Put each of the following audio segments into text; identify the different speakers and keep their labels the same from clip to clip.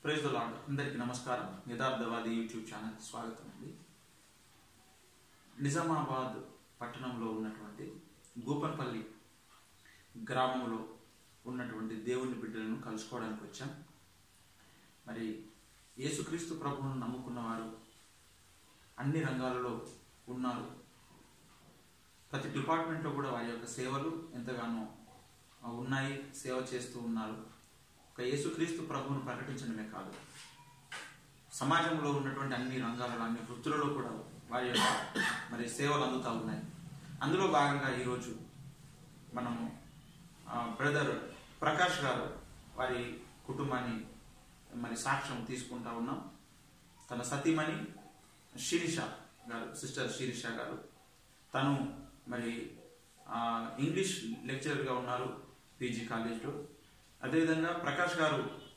Speaker 1: Praise the lord అందరికీ నమస్కారం యథార్థవాది YouTube channel స్వాగతం అండి నిజామాబాద్ పట్టణంలో ఉన్నటువంటి గూపన్పల్లి గ్రామంలో ఉన్నటువంటి దేవుని బిడ్డలను కలుసుకోవడానికి వచ్చాం మరి యేసుక్రీస్తు ప్రభువును నమ్ముకున్న వారు అన్ని రంగాలలో ఉన్నారు ప్రతి డిపార్ట్మెంట్లో కూడా వారి యొక్క సేవలు ఎంతగానో ఆ, ఉన్నాయి సేవ చేస్తూ ఉన్నారు ఒక యేసుక్రీస్తు ప్రభువును ప్రకటించడమే కాదు సమాజంలో ఉన్నటువంటి అన్ని రంగాలలో అన్ని వృత్తులలో కూడా వారి యొక్క మరి సేవలు అందుతూ ఉన్నాయి అందులో భాగంగా ఈరోజు మనము బ్రదర్ ప్రకాష్ గారు వారి కుటుంబాన్ని మరి సాక్ష్యం తీసుకుంటా ఉన్నాం తన సతీమణి శిరీష గారు సిస్టర్ శిరీష గారు తను మరి ఆ, ఇంగ్లీష్ లెక్చరర్గా ఉన్నారు పీజీ కాలేజ్లో అదేవిధంగా ప్రకాష్ గారు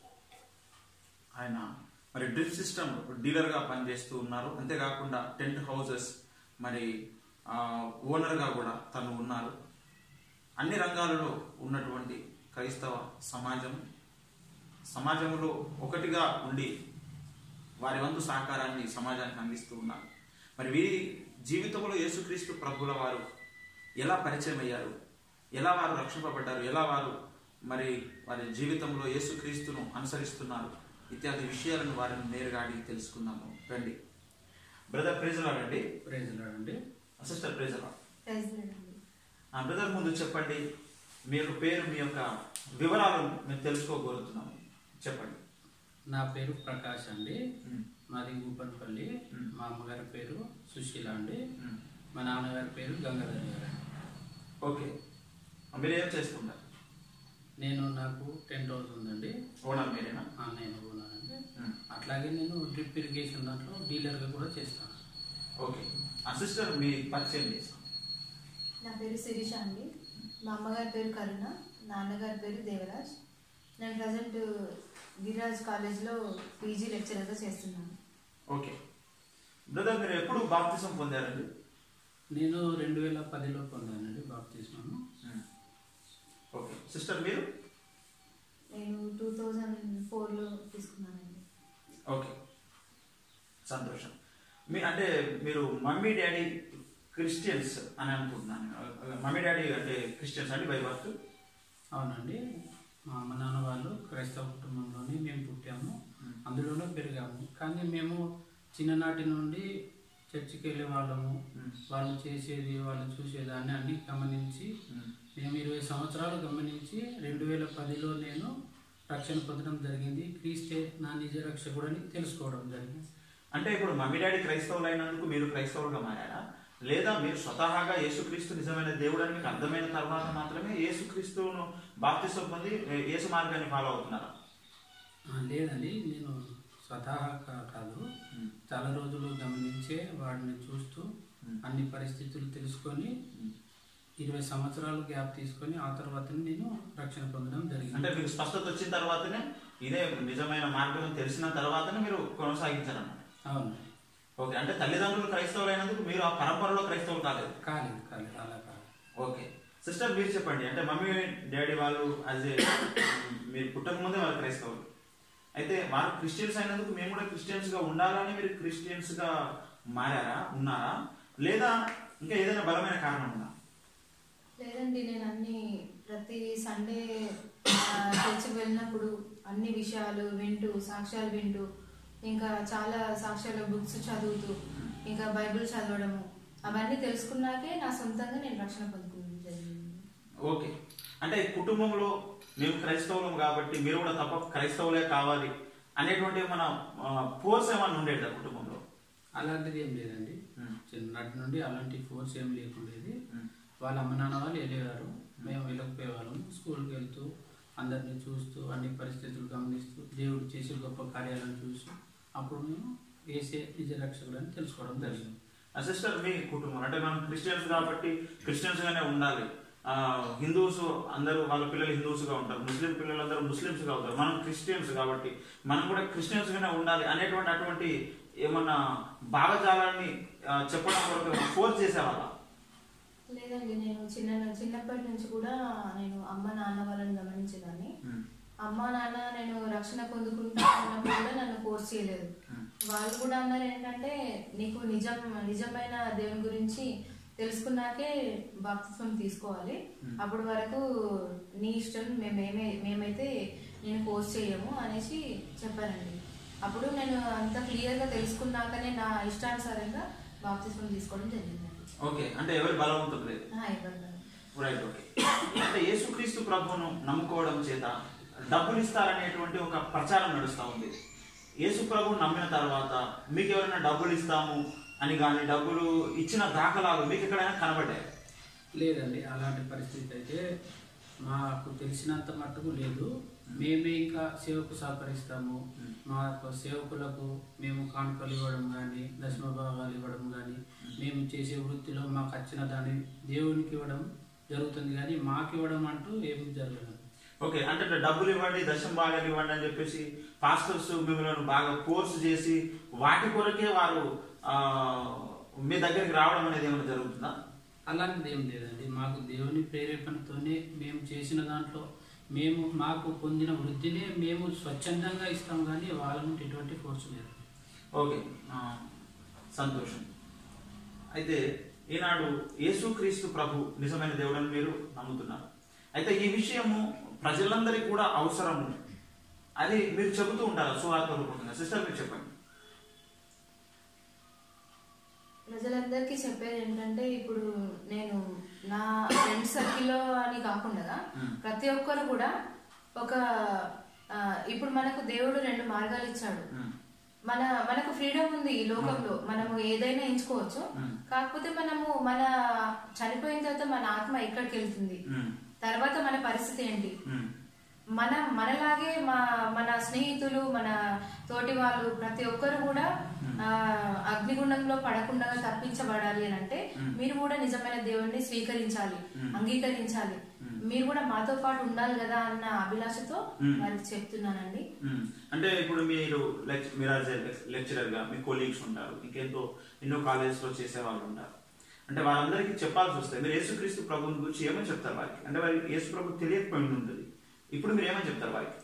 Speaker 1: ఆయన మరి డ్రిప్ సిస్టమ్ డీలర్గా పనిచేస్తూ ఉన్నారు అంతేకాకుండా టెంట్ హౌసెస్ మరి ఆ, ఓనర్గా కూడా తను ఉన్నారు అన్ని రంగాలలో ఉన్నటువంటి క్రైస్తవ సమాజం సమాజంలో ఒకటిగా ఉండి వారి వంతు సహకారాన్ని సమాజానికి అందిస్తూ ఉన్నారు మరి వీరి జీవితంలో యేసుక్రీస్తు ప్రభుల వారు ఎలా పరిచయం అయ్యారు ఎలా వారు రక్షింపబడ్డారు ఎలా వారు మరి వారి జీవితంలో యేసుక్రీస్తును అనుసరిస్తున్నారు ఇత్యాది విషయాలను వారిని నేరుగా అడిగి తెలుసుకుందాము రండి బ్రదర్ ప్రేజలా రండి
Speaker 2: ప్రైజ్ అండి
Speaker 1: సిస్టర్ ప్రేజలా
Speaker 3: ప్రైజ్ లార్డ్ అండి.
Speaker 1: ఆ బ్రదర్ ముందు చెప్పండి మీ యొక్క పేరు మీ యొక్క వివరాలను మేము తెలుసుకోగలుగుతున్నాము చెప్పండి
Speaker 2: నా పేరు ప్రకాష్ అండి
Speaker 1: ఉమ్,
Speaker 2: మాది గూపన్పల్లి
Speaker 1: మ్.
Speaker 2: మా అమ్మగారి పేరు సుశీల అండి
Speaker 1: ఉమ్.
Speaker 2: మా నాన్నగారి పేరు గంగాధర్ గారు అండి
Speaker 1: ఓకే మీరు ఏం చేస్తుంటారు
Speaker 2: నేను నాకు టెంట్ హౌస్ ఉందండి
Speaker 1: ఓనర్ మీరేనా
Speaker 2: ఆ, నేను ఉన్నానండి
Speaker 1: ఉమ్,
Speaker 2: అట్లాగే నేను డ్రిప్ ఇరిగేషన్ దాంట్లో డీలర్గా కూడా చేస్తాను
Speaker 1: ఓకే ఆ సిస్టర్ మీ పరిచయం చేస్తాం
Speaker 3: నా పేరు శిరీష అండి మా అమ్మగారి పేరు కరుణ నాన్నగారి పేరు దేవరాజ్ నేను ప్రజెంట్ గిరిరాజ్ కాలేజ్లో పీజీ లెక్చరర్గా చేస్తున్నాను
Speaker 1: ఓకే బ్రదర్ మీరు ఎప్పుడు బాప్తిసం పొందారండి
Speaker 2: నేను రెండు వేల పదిలో పొందానండి బాప్తిస్మాను
Speaker 1: ఉమ్, ఓకే సిస్టర్ మీరు
Speaker 3: నేను టూ థౌజండ్ ఫోర్లో తీసుకున్నానండి
Speaker 1: ఓకే సంతోషం మీ అంటే మీరు మమ్మీ డాడీ క్రిస్టియన్స్ అని అనుకుంటున్నాను మమ్మీ డాడీ అంటే క్రిస్టియన్స్ అండి బై బర్త్
Speaker 2: అవునండి మా అమ్మ నాన్న వాళ్ళు క్రైస్తవ కుటుంబంలోనే మేము పుట్టాము
Speaker 1: మ్.
Speaker 2: అందులోనే పెరిగాము కానీ మేము చిన్ననాటి నుండి చర్చికి వెళ్ళే వాళ్ళము
Speaker 1: మ్.
Speaker 2: వాళ్ళు చేసేది వాళ్ళు చూసేదాన్ని అన్ని గమనించి మేము ఇరవై సంవత్సరాలు గమనించి రెండు వేల పదిలో నేను రక్షణ పొందడం జరిగింది క్రీస్తే నా నిజ రక్షకుడని తెలుసుకోవడం జరిగింది
Speaker 1: అంటే ఇప్పుడు మమ్మీ డాడీ క్రైస్తవులు అయినందుకు మీరు క్రైస్తవులుగా మారారా లేదా మీరు స్వతహాగా యేసుక్రీస్తు నిజమైన దేవుడు అని మీకు అర్థమైన తర్వాత మాత్రమే యేసుక్రీస్తును బాప్తిసం పొంది ఏ- యేసు మార్గాన్ని ఫాలో అవుతున్నారా
Speaker 2: ఆ, లేదండి నేను స్వతహా కా- కాదు
Speaker 1: మ్.
Speaker 2: చాలా రోజులు గమనించే వాడిని చూస్తూ
Speaker 1: మ్.
Speaker 2: అన్ని పరిస్థితులు తెలుసుకొని ఇరవై సంవత్సరాలు గ్యాప్ తీసుకొని ఆ తర్వాత నేను రక్షణ పొందడం
Speaker 1: అంటే
Speaker 2: జరిగింది
Speaker 1: మీకు స్పష్టత వచ్చిన తర్వాతనే ఇదే నిజమైన మార్గం అని తెలిసిన తర్వాతనే మీరు కొనసాగించారన్నమాట
Speaker 2: అవును
Speaker 1: ఓకే అంటే తల్లిదండ్రులు క్రైస్తవులు అయినందుకు మీరు ఆ పరంపరలో క్రైస్తవులు కాలేదు
Speaker 2: కాలేదు కాలేదు అలా కాదు
Speaker 1: ఓకే సిస్టర్ మీరు చెప్పండి అంటే మమ్మీ డాడీ వాళ్ళు యాజ్ ఏ మీరు పుట్టక ముందే వాళ్ళు క్రైస్తవులు అయితే వారు క్రిస్టియన్స్ అయినందుకు మేము కూడా క్రిస్టియన్స్ గా ఉండాలని మీరు క్రిస్టియన్స్ గా మారారా ఉన్నారా లేదా ఇంకా ఏదైనా బలమైన కారణం ఉందా
Speaker 3: లేదండి నేను అన్ని ప్రతి సండే ఆ, చర్చికి వెళ్ళినప్పుడు అన్ని విషయాలు వింటూ సాక్ష్యాలు వింటూ ఇంకా చాలా సాక్ష్యాల బుక్స్ చదువుతూ ఇంకా బైబిల్ చదవడము అవన్నీ తెలుసుకున్నాకే నా సొంతంగా నేను రక్షణ పొందుకోవడం జరిగింది
Speaker 1: ఓకే అంటే కుటుంబంలో మేము క్రైస్తవులం కాబట్టి మీరు కూడా తప్ప క్రైస్తవులే కావాలి అనేటువంటి మన ఫోర్స్ ఏమన్నా ఉండేదా కుటుంబంలో
Speaker 2: అలాంటిది ఏం లేదండి
Speaker 1: మ్.
Speaker 2: చిన్ననాటి నుండి అలాంటి ఫోర్స్ ఏం లేకుండేది
Speaker 1: మ్.
Speaker 2: వాళ్ళ అమ్మ నాన్న వాళ్ళు వెళ్ళేవారు మేము వెళ్ళకపోయేవాళ్ళం స్కూల్కి వెళ్తూ అందరినీ చూస్తూ అన్ని పరిస్థితులు గమనిస్తూ దేవుడు చేసే గొప్ప కార్యాలను చూస్తూ అప్పుడు మేము వేసే నిజ రక్షకుడు అని తెలుసుకోవడం జరిగింది
Speaker 1: ఆ సిస్టర్ మీ కుటుంబం అంటే మనం క్రిస్టియన్స్ కాబట్టి క్రిస్టియన్స్ గానే ఉండాలి ఆ హిందూస్ అందరూ వాళ్ళ పిల్లలు హిందూస్ గా ఉంటారు ముస్లిం పిల్లలందరూ ముస్లిమ్స్ గా ఉంటారు మనం క్రిస్టియన్స్ కాబట్టి మనం కూడా క్రిస్టియన్స్ గానే ఉండాలి అనేటువంటి అటువంటి ఏమన్నా భావజాలాన్ని ఆ, చెప్పడం కొరకు ఫోర్స్ చేసేవాళ్ళ
Speaker 3: లేదండి నేను చిన్న చిన్నప్పటి నుంచి కూడా నేను అమ్మ నాన్న వాళ్ళని గమనించేదాన్ని అమ్మ నాన్న నేను రక్షణ పొందుకుంటా అన్నప్పుడు కూడా నన్ను ఫోర్స్ చేయలేదు వాళ్ళు కూడా అన్నారు ఏంటంటే నీకు నిజం నిజమైన దేవుని గురించి తెలుసుకున్నాకే బాప్తిస్మం తీసుకోవాలి అప్పటి వరకు నీ ఇష్టం మేమేమే మేమైతే నేను ఫోర్స్ చేయము అనేసి చెప్పానండి అప్పుడు నేను అంత క్లియర్గా తెలుసుకున్నాకనే నా ఇష్టానుసారంగా బాప్తిస్మం తీసుకోవడం జరిగిందండి
Speaker 1: ఓకే అంటే ఎవరి బలవంతం లేదు
Speaker 3: ఆ, ఇవ్వండి
Speaker 1: రైట్ ఓకే అంటే యేసుక్రీస్తు ప్రభువును నమ్ముకోవడం చేత డబ్బులు ఇస్తారనేటువంటి ఒక ప్రచారం నడుస్తూ ఉంది యేసు ప్రభువు నమ్మిన తర్వాత మీకు ఎవరైనా డబ్బులు ఇస్తాము అని కానీ డబ్బులు ఇచ్చిన దాఖలాలు మీకు ఎక్కడైనా కనబడ్డాయి
Speaker 2: లేదండి అలాంటి పరిస్థితి అయితే మాకు తెలిసినంత మట్టుకు లేదు మేమే ఇంకా సేవకు సహకరిస్తాము మా యొక్క సేవకులకు మేము కానుకలు ఇవ్వడం కానీ దశమ భాగాలు ఇవ్వడం కానీ మేము చేసే వృత్తిలో మాకు వచ్చిన దాన్ని దేవునికి ఇవ్వడం జరుగుతుంది కానీ మాకు ఇవ్వడం అంటూ ఏమి జరగదు
Speaker 1: ఓకే అంటే ఇట్లా డబ్బులు ఇవ్వండి దశం భాగాలు ఇవ్వండి అని చెప్పేసి పాస్టర్స్ మిమ్మల్ని బాగా కోర్స్ చేసి వాటి కొరకే వారు ఆ, మీ దగ్గరికి రావడం అనేది ఏమైనా జరుగుతుందా
Speaker 2: అలాంటిది ఏం లేదండి మాకు దేవుని ప్రేరేపణతోనే మేము చేసిన దాంట్లో మేము మాకు పొందిన వృద్ధినే మేము స్వచ్ఛందంగా ఇస్తాం కానీ వాళ్ళ నుండి ఎటువంటి ఫోర్స్ లేదు
Speaker 1: ఓకే ఆ, సంతోషం అయితే ఈనాడు యేసుక్రీస్తు ప్రభు నిజమైన దేవుడని మీరు నమ్ముతున్నారు అయితే ఈ విషయము ప్రజలందరికీ కూడా అవసరము అది మీరు చెబుతూ ఉంటారు సువార్త రూపంగా సిస్టర్ మీరు చెప్పండి
Speaker 3: ప్రజలందరికీ చెప్పేది ఏంటంటే ఇప్పుడు నేను నా ఫ్రెండ్ సర్కిల్లో అని కాకుండా ప్రతి ఒక్కరు కూడా ఒక ఆ, ఇప్పుడు మనకు దేవుడు రెండు మార్గాలు ఇచ్చాడు
Speaker 1: మ్మ్.
Speaker 3: మన మనకు ఫ్రీడమ్ ఉంది ఈ లోకంలో మనము ఏదైనా ఎంచుకోవచ్చు కాకపోతే మనము మన చనిపోయిన తర్వాత మన ఆత్మ ఎక్కడికి వెళ్తుంది
Speaker 1: మ్మ్.
Speaker 3: తర్వాత మన పరిస్థితి ఏంటి
Speaker 1: మ్మ్.
Speaker 3: మన మనలాగే మా మన స్నేహితులు మన తోటి వాళ్ళు ప్రతి ఒక్కరు కూడా ఆ, అగ్నిగుండంలో పడకుండా తప్పించబడాలి అని అంటే మీరు కూడా నిజమైన దేవుణ్ణి స్వీకరించాలి అంగీకరించాలి మీరు కూడా మాతో పాటు ఉండాలి కదా అన్న అభిలాషతో వారికి చెప్తున్నానండి
Speaker 1: మ్మ్. అంటే ఇప్పుడు మీరు లెక్- మీరు యాజ్ లెక్చరర్ గా మీ కొలీగ్స్ ఉంటారు ఇంకెంతో ఎన్నో కాలేజెస్ లో చేసే వాళ్ళు ఉంటారు అంటే వాళ్ళందరికీ చెప్పాల్సి వస్తే మీరు యేసుక్రీస్తు ప్రభుని గురించి ఏమని చెప్తారు వారికి అంటే వారికి యేసు ప్రభు తెలియకపోయి ఉంటుంది ఇప్పుడు మీరు ఏమని చెప్తారు వారికి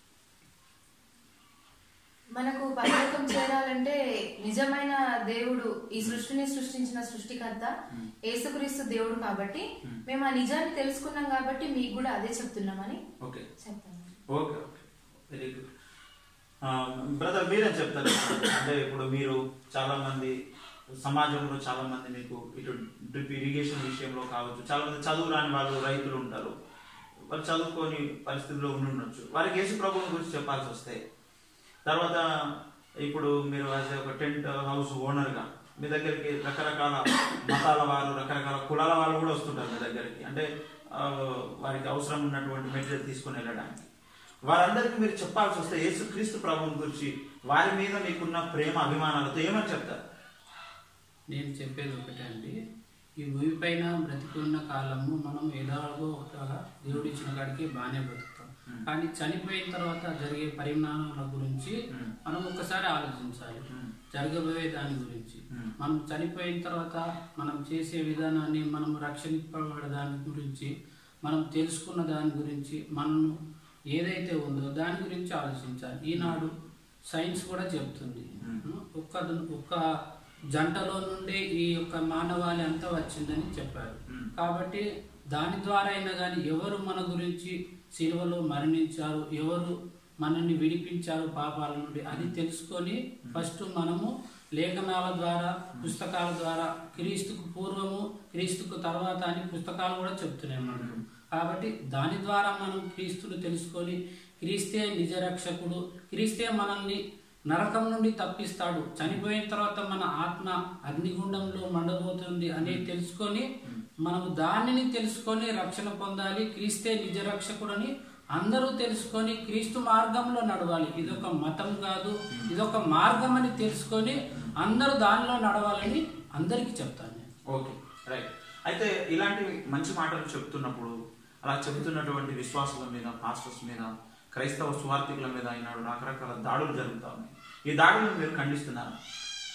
Speaker 3: మనకు పరలోకం చేరాలంటే నిజమైన దేవుడు ఈ సృష్టిని సృష్టించిన సృష్టికర్త యేసుక్రీస్తు దేవుడు కాబట్టి మేము ఆ నిజాన్ని తెలుసుకున్నాం కాబట్టి మీకు కూడా అదే చెప్తున్నామని
Speaker 1: ఓకే
Speaker 3: చెప్తాను
Speaker 1: okay okay very good brother మీరేం చెప్తారు అంటే ఇప్పుడు మీరు చాలా మంది సమాజంలో చాలా మంది మీకు ఇటు డ్రిప్ ఇరిగేషన్ విషయంలో కావచ్చు చాలా మంది చదువు రాని వాళ్ళు రైతులు ఉంటారు వాళ్ళు చదువుకొని పరిస్థితుల్లో ఉండి ఉండొచ్చు వారికి యేసు ప్రభువుని గురించి చెప్పాల్సి వస్తే తర్వాత ఇప్పుడు మీరు యాజ్ ఒక టెంట్ హౌస్ ఓనర్గా మీ దగ్గరికి రకరకాల మతాల వారు రకరకాల కులాల వాళ్ళు కూడా వస్తుంటారు మీ దగ్గరికి అంటే ఆ, వారికి అవసరం ఉన్నటువంటి మెటీరియల్ తీసుకొని వెళ్ళడానికి వారందరికీ మీరు చెప్పాల్సి వస్తే యేసుక్రీస్తు ప్రభువుని గురించి వారి మీద మీకున్న ప్రేమ అభిమానాలతో ఏమని చెప్తారు
Speaker 2: నేను చెప్పేది ఒకటే అండి ఈ భూమి పైన బ్రతికున్న కాలము మనం ఎలాగో ఒకగా దేవుడు ఇచ్చిన కాడికి బాగానే బ్రతుకుతాం కానీ చనిపోయిన తర్వాత జరిగే పరిణామాల గురించి మనం ఒక్కసారి ఆలోచించాలి జరగబోయే దాని గురించి మనం చనిపోయిన తర్వాత మనం చేసే విధానాన్ని మనం రక్షింపబడే దాని గురించి మనం తెలుసుకున్న దాని గురించి మనం ఏదైతే ఉందో దాని గురించి ఆలోచించాలి ఈనాడు సైన్స్ కూడా చెప్తుంది ఒక్క ఒక్క జంటలో నుండి ఈ యొక్క మానవాళి అంతా వచ్చిందని చెప్పారు కాబట్టి దాని ద్వారా అయినా కానీ ఎవరు మన గురించి సిలువలో మరణించారు ఎవరు మనల్ని విడిపించారు పాపాల నుండి అది తెలుసుకొని ఫస్ట్ మనము లేఖనాల ద్వారా పుస్తకాల ద్వారా క్రీస్తుకు పూర్వము క్రీస్తుకు తర్వాత అని పుస్తకాలు కూడా చెప్తున్నాయి మనకు కాబట్టి దాని ద్వారా మనం క్రీస్తును తెలుసుకొని క్రీస్తే నిజ రక్షకుడు క్రీస్తే మనల్ని నరకం నుండి తప్పిస్తాడు చనిపోయిన తర్వాత మన ఆత్మ అగ్నిగుండంలో మండబోతుంది అనేది తెలుసుకొని మనము దానిని తెలుసుకొని రక్షణ పొందాలి క్రీస్తే నిజ రక్షకుడని అందరూ తెలుసుకొని క్రీస్తు మార్గంలో నడవాలి ఇదొక మతం కాదు ఇదొక మార్గం అని తెలుసుకొని అందరూ దానిలో నడవాలని అందరికీ చెప్తాను నేను
Speaker 1: ఓకే రైట్ అయితే ఇలాంటి మంచి మాటలు చెప్తున్నప్పుడు అలా చెబుతున్నటువంటి విశ్వాసుల మీద పాస్టర్స్ మీద క్రైస్తవ సువార్థికుల మీద ఈనాడు రకరకాల దాడులు జరుగుతా ఉన్నాయి ఈ దాడులను మీరు ఖండిస్తున్నారు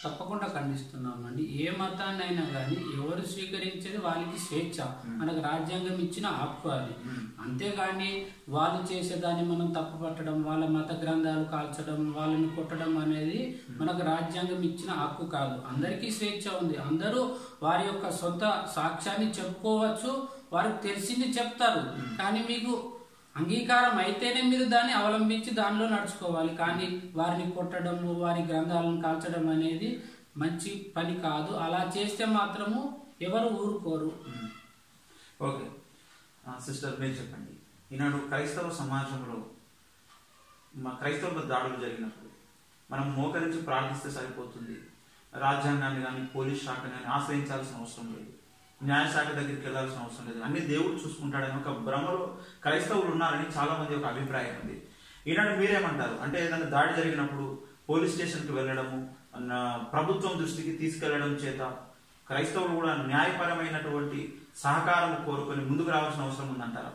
Speaker 2: తప్పకుండా ఖండిస్తున్నామండి ఏ మతాన్ని అయినా కానీ ఎవరు స్వీకరించేది వాళ్ళకి స్వేచ్ఛ మనకు రాజ్యాంగం ఇచ్చిన హక్కు అది అంతేగాని వాళ్ళు చేసేదాన్ని మనం తప్పుపట్టడం వాళ్ళ మత గ్రంథాలు కాల్చడం వాళ్ళని కొట్టడం అనేది మనకు రాజ్యాంగం ఇచ్చిన హక్కు కాదు అందరికీ స్వేచ్ఛ ఉంది అందరూ వారి యొక్క సొంత సాక్ష్యాన్ని చెప్పుకోవచ్చు వారికి తెలిసింది చెప్తారు కానీ మీకు అంగీకారం అయితేనే మీరు దాన్ని అవలంబించి దానిలో నడుచుకోవాలి కానీ వారిని కొట్టడం వారి గ్రంథాలను కాల్చడం అనేది మంచి పని కాదు అలా చేస్తే మాత్రము ఎవరు ఊరుకోరు
Speaker 1: ఓకే ఆ, సిస్టర్ మీరు చెప్పండి ఈనాడు క్రైస్తవ సమాజంలో మా క్రైస్తవుల దాడులు జరిగినప్పుడు మనం మోకరించి ప్రార్థిస్తే సరిపోతుంది రాజ్యాంగాన్ని కానీ పోలీస్ శాఖని కానీ ఆశ్రయించాల్సిన అవసరం లేదు న్యాయశాఖ దగ్గరికి వెళ్ళాల్సిన అవసరం లేదు అన్ని దేవుడు చూసుకుంటాడని ఒక భ్రమలో క్రైస్తవులు ఉన్నారని చాలా మంది ఒక అభిప్రాయం ఉంది ఈనాడు మీరేమంటారు అంటే ఏదైనా దాడి జరిగినప్పుడు పోలీస్ స్టేషన్కి వెళ్ళడము అన్న ప్రభుత్వం దృష్టికి తీసుకెళ్లడం చేత క్రైస్తవులు కూడా న్యాయపరమైనటువంటి సహకారం కోరుకొని ముందుకు రావాల్సిన అవసరం ఉందంటారా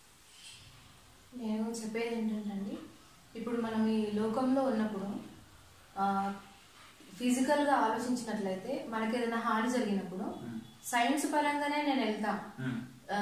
Speaker 3: నేను చెప్పేది ఏంటంటే ఇప్పుడు మనం ఈ లోకంలో ఉన్నప్పుడు ఆ, ఫిజికల్గా ఆలోచించినట్లయితే మనకి ఏదైనా హాని జరిగినప్పుడు సైన్స్ పరంగానే నేను వెళ్తా
Speaker 1: ఉమ్,
Speaker 3: ఆ,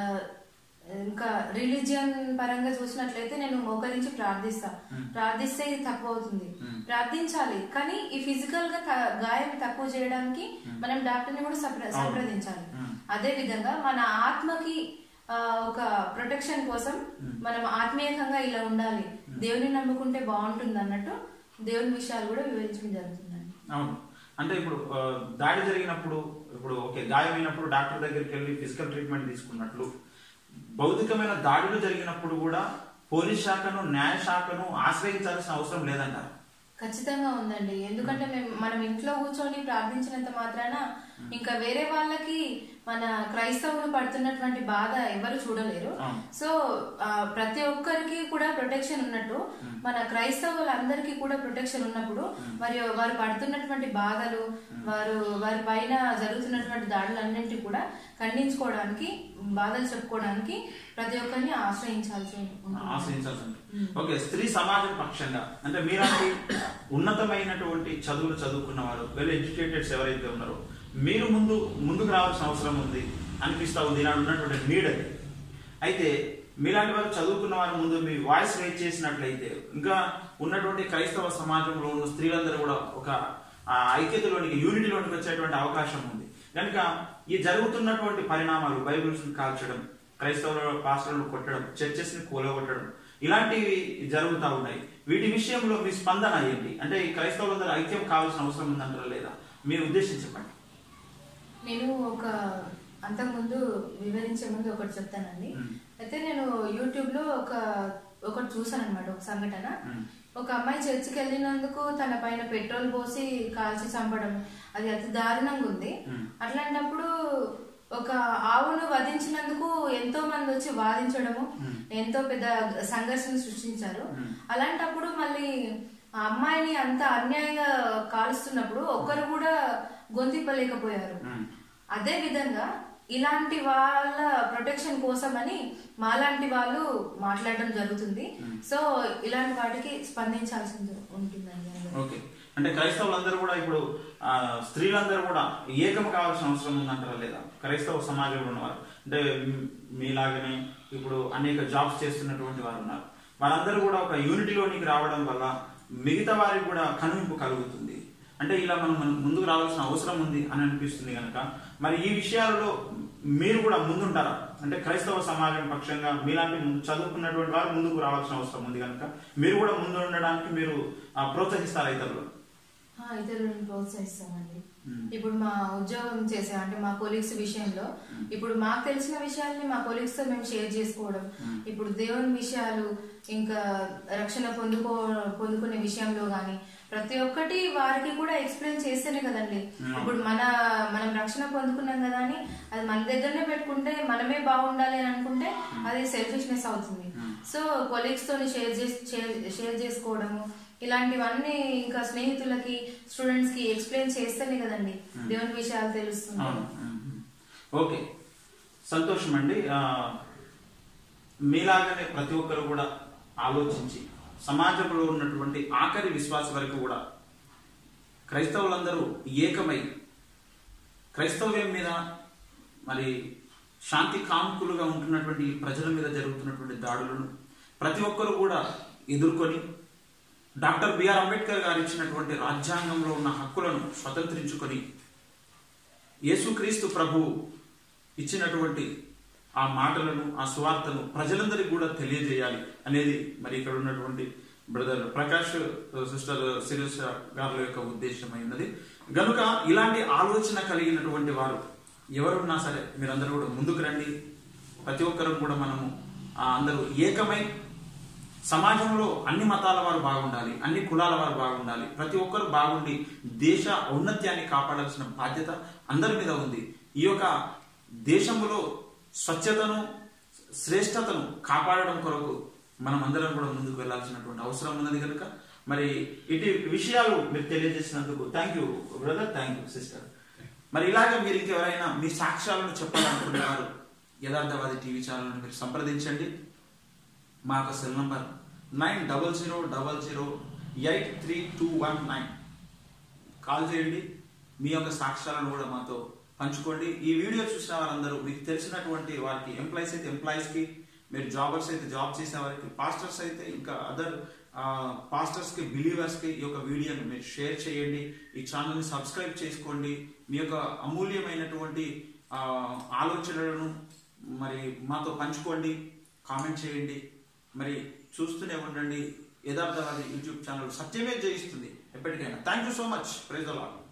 Speaker 3: ఇంకా రిలీజియన్ పరంగా చూసినట్లయితే నేను మోకరించి ప్రార్థిస్తా ప్రార్థిస్తే ఇది తక్కువ అవుతుంది ప్రార్థించాలి కానీ ఈ ఫిజికల్ గా క- గాయం తక్కువ చేయడానికి మనం డాక్టర్ ని కూడా సంప్ర- సంప్రదించాలి అదే విధంగా మన ఆత్మకి ఆ, ఒక ప్రొటెక్షన్ కోసం మనం ఆత్మీయంగా ఇలా ఉండాలి దేవుని నమ్ముకుంటే బాగుంటుంది అన్నట్టు దేవుని విషయాలు కూడా వివరించడం జరుగుతుందండి
Speaker 1: అవును అంటే ఇప్పుడు ఆ, దాడి జరిగినప్పుడు ఇప్పుడు ఓకే గాయమైనప్పుడు డాక్టర్ దగ్గరికి వెళ్ళి ఫిజికల్ ట్రీట్మెంట్ తీసుకున్నట్లు భౌతికమైన దాడులు జరిగినప్పుడు కూడా పోలీస్ శాఖను న్యాయ శాఖను ఆశ్రయించాల్సిన అవసరం లేదంటారు
Speaker 3: ఖచ్చితంగా ఉందండి ఎందుకంటే మేము మనం ఇంట్లో కూర్చొని ప్రార్థించినంత మాత్రాన ఇంకా వేరే వాళ్ళకి మన క్రైస్తవులు పడుతున్నటువంటి బాధ ఎవరు చూడలేరు
Speaker 1: అవును.
Speaker 3: సో ఆ, ప్రతి ఒక్కరికి కూడా ప్రొటెక్షన్ ఉన్నట్టు మన క్రైస్తవులందరికీ కూడా ప్రొటెక్షన్ ఉన్నప్పుడు మరియు వారు పడుతున్నటువంటి బాధలు వారు వారి పైన జరుగుతున్నటువంటి దాడులన్నింటి కూడా ఖండించుకోవడానికి బాధలు చెప్పుకోవడానికి ప్రతి ఒక్కరిని ఆశ్రయించాల్సి ఉంటుంది
Speaker 1: ఆశ్రయించాల్సి ఉంటుంది ఓకే స్త్రీ సమాజం పక్షంగా అంటే మీలాంటి ఉన్నతమైనటువంటి చదువులు చదువుకున్న వారు వెల్ ఎడ్యుకేటెడ్స్ ఎవరైతే ఉన్నారో మీరు ముందు ముందుకు రావాల్సిన అవసరం ఉంది అనిపిస్తా ఉంది ఈనాడు ఉన్నటువంటి నీడ్ అది అయితే మీలాంటి వారు చదువుకున్న వారి ముందు మీ వాయిస్ రేట్ చేసినట్లయితే ఇంకా ఉన్నటువంటి క్రైస్తవ సమాజంలో ఉన్న స్త్రీలందరూ కూడా ఒక ఆ, ఐక్యతలోనికి యూనిటీలోనికి వచ్చేటువంటి అవకాశం ఉంది కనుక ఈ జరుగుతున్నటువంటి పరిణామాలు బైబిల్స్ కాల్చడం క్రైస్తవుల పాస్టర్లు కొట్టడం చర్చెస్ ని కూలగొట్టడం ఇలాంటివి జరుగుతూ ఉన్నాయి వీటి విషయంలో మీ స్పందన ఏంటి అంటే ఈ క్రైస్తవులందరూ ఐక్యం కావాల్సిన అవసరం ఉందంటారా లేదా మీ ఉద్దేశం చెప్పండి
Speaker 3: నేను ఒక అంతకుముందు వివరించే ముందు ఒకటి చెప్తానండి
Speaker 1: మ్మ్.
Speaker 3: అయితే నేను యూట్యూబ్ లో ఒక ఒకటి చూసాను అనమాట ఒక సంఘటన
Speaker 1: మ్మ్.
Speaker 3: ఒక అమ్మాయి చర్చికి వెళ్ళినందుకు తన పైన పెట్రోల్ పోసి కాల్చి చంపడం అది అతి దారుణంగా ఉంది
Speaker 1: మ్మ్.
Speaker 3: అట్లాంటప్పుడు ఒక ఆవును వధించినందుకు ఎంతో మంది వచ్చి వాదించడము ఎంతో పెద్ద సంఘర్షణ సృష్టించారు అలాంటప్పుడు మళ్ళీ ఆ అమ్మాయిని అంత అన్యాయంగా కాలుస్తున్నప్పుడు ఒక్కరు కూడా గొంతిప్పలేకపోయారు
Speaker 1: మ్మ్.
Speaker 3: అదే విధంగా ఇలాంటి వాళ్ళ ప్రొటెక్షన్ కోసమని మాలాంటి వాళ్ళు మాట్లాడడం జరుగుతుంది సో ఇలాంటి వాటికి స్పందించాల్సి ఉంటుందండి అందరూ.
Speaker 1: ఓకే అంటే క్రైస్తవులందరూ కూడా ఇప్పుడు ఆ, స్త్రీలందరూ కూడా ఏకం కావాల్సిన అవసరం ఉందంటారా లేదా క్రైస్తవ సమాజంలో ఉన్నవారు అంటే మ్- మీలాగనే ఇప్పుడు అనేక జాబ్స్ చేస్తున్నటువంటి వారు ఉన్నారు వారందరూ కూడా ఒక యూనిటీలోనికి రావడం వల్ల మిగతా వారికి కూడా కనువింపు కలుగుతుంది అంటే ఇలా మనం మనం ముందుకు రావాల్సిన అవసరం ఉంది అని అనిపిస్తుంది కనుక మరి ఈ విషయాలలో మీరు కూడా ముందుంటారా అంటే క్రైస్తవ సమాజం పక్షంగా మీలాంటి ముందు చదువుకున్నటువంటి వారు ముందుకు రావాల్సిన అవసరం ఉంది కనుక మీరు కూడా ముందు ఉండడానికి మీరు ఆ, ప్రోత్సహిస్తారా ఇతరులు
Speaker 3: ఆ, ఇతరులను ప్రోత్సహిస్తామండి
Speaker 1: మ్మ్.
Speaker 3: ఇప్పుడు మా ఉద్యోగం చేసే అంటే మా కొలీగ్స్ విషయంలో ఇప్పుడు మాకు తెలిసిన విషయాల్ని మా కొలీగ్స్ తో మేము షేర్ చేసుకోవడం ఇప్పుడు దేవుని విషయాలు ఇంకా రక్షణ పొందుకో పొందుకునే విషయంలో గాని ప్రతి ఒక్కటి వారికి కూడా ఎక్స్ప్లెయిన్ చేస్తేనే కదండి ఇప్పుడు మన మనం రక్షణ పొందుకున్నాం కదా అని అది మన దగ్గరనే పెట్టుకుంటే మనమే బాగుండాలి అని అనుకుంటే అది సెల్ఫిష్నెస్ అవుతుంది సో కొలీగ్స్ తోని షేర్ చేసి షేర్ చేసుకోవడము ఇలాంటివన్నీ ఇంకా స్నేహితులకి స్టూడెంట్స్ కి ఎక్స్ప్లెయిన్ చేస్తేనే కదండి దేవుని విషయాలు తెలుస్తుంది
Speaker 1: అవును మ్మ్. ఓకే సంతోషం అండి ఆ, మీలాగనే ప్రతి ఒక్కరు కూడా ఆలోచించి సమాజంలో ఉన్నటువంటి ఆఖరి విశ్వాస వరకు కూడా క్రైస్తవులందరూ ఏకమై క్రైస్తవ్యం మీద మరి శాంతి కాముకులుగా ఉంటున్నటువంటి ఈ ప్రజల మీద జరుగుతున్నటువంటి దాడులను ప్రతి ఒక్కరు కూడా ఎదుర్కొని డాక్టర్ బిఆర్ అంబేద్కర్ గారు ఇచ్చినటువంటి రాజ్యాంగంలో ఉన్న హక్కులను స్వతంత్రించుకొని యేసుక్రీస్తు ప్రభు ఇచ్చినటువంటి ఆ మాటలను ఆ సువార్తను ప్రజలందరికీ కూడా తెలియజేయాలి అనేది మరి ఇక్కడ ఉన్నటువంటి బ్రదర్ ప్రకాష్ సిస్టర్ శిరీష గారి యొక్క ఉద్దేశమై ఉన్నది గనుక ఇలాంటి ఆలోచన కలిగినటువంటి వారు ఎవరున్నా సరే మీరందరూ కూడా ముందుకు రండి ప్రతి ఒక్కరు కూడా మనము ఆ, అందరూ ఏకమై సమాజంలో అన్ని మతాల వారు బాగుండాలి అన్ని కులాల వారు బాగుండాలి ప్రతి ఒక్కరు బాగుండి దేశ ఔన్నత్యాన్ని కాపాడాల్సిన బాధ్యత అందరి మీద ఉంది ఈ యొక్క దేశంలో స్వచ్ఛతను శ్రేష్టతను కాపాడడం కొరకు మనం అందరం కూడా ముందుకు వెళ్ళాల్సినటువంటి అవసరం ఉన్నది కనుక మరి ఇటు విషయాలు మీరు తెలియజేసినందుకు thank you brother thank you sister మరి ఇలాగే మీరు ఇంకెవరైనా మీ సాక్ష్యాలను చెప్పాలనుకునేవారు యథార్థవాది టీవీ ఛానల్ మీరు సంప్రదించండి మా యొక్క cell number nine double zero double zero eight three two one nine call చేయండి మీ యొక్క సాక్ష్యాలను కూడా మాతో పంచుకోండి ఈ వీడియో చూసిన వారందరూ మీకు తెలిసినటువంటి వారికి ఎంప్లాయీస్ అయితే ఎంప్లాయీస్కి మీరు జాబర్స్ అయితే జాబ్ చేసే వారికి పాస్టర్స్ అయితే ఇంకా అదర్ పాస్టర్స్కి బిలీవర్స్కి ఈ యొక్క వీడియోని మీరు షేర్ చేయండి ఈ ఛానల్ని సబ్స్క్రైబ్ చేసుకోండి మీ యొక్క అమూల్యమైనటువంటి ఆ, ఆలోచనలను మరి మాతో పంచుకోండి కామెంట్ చేయండి మరి చూస్తూనే ఉండండి యథార్థవాది యూట్యూబ్ ఛానల్ సత్యమే జయిస్తుంది ఎప్పటికైనా thank you so much prize అలా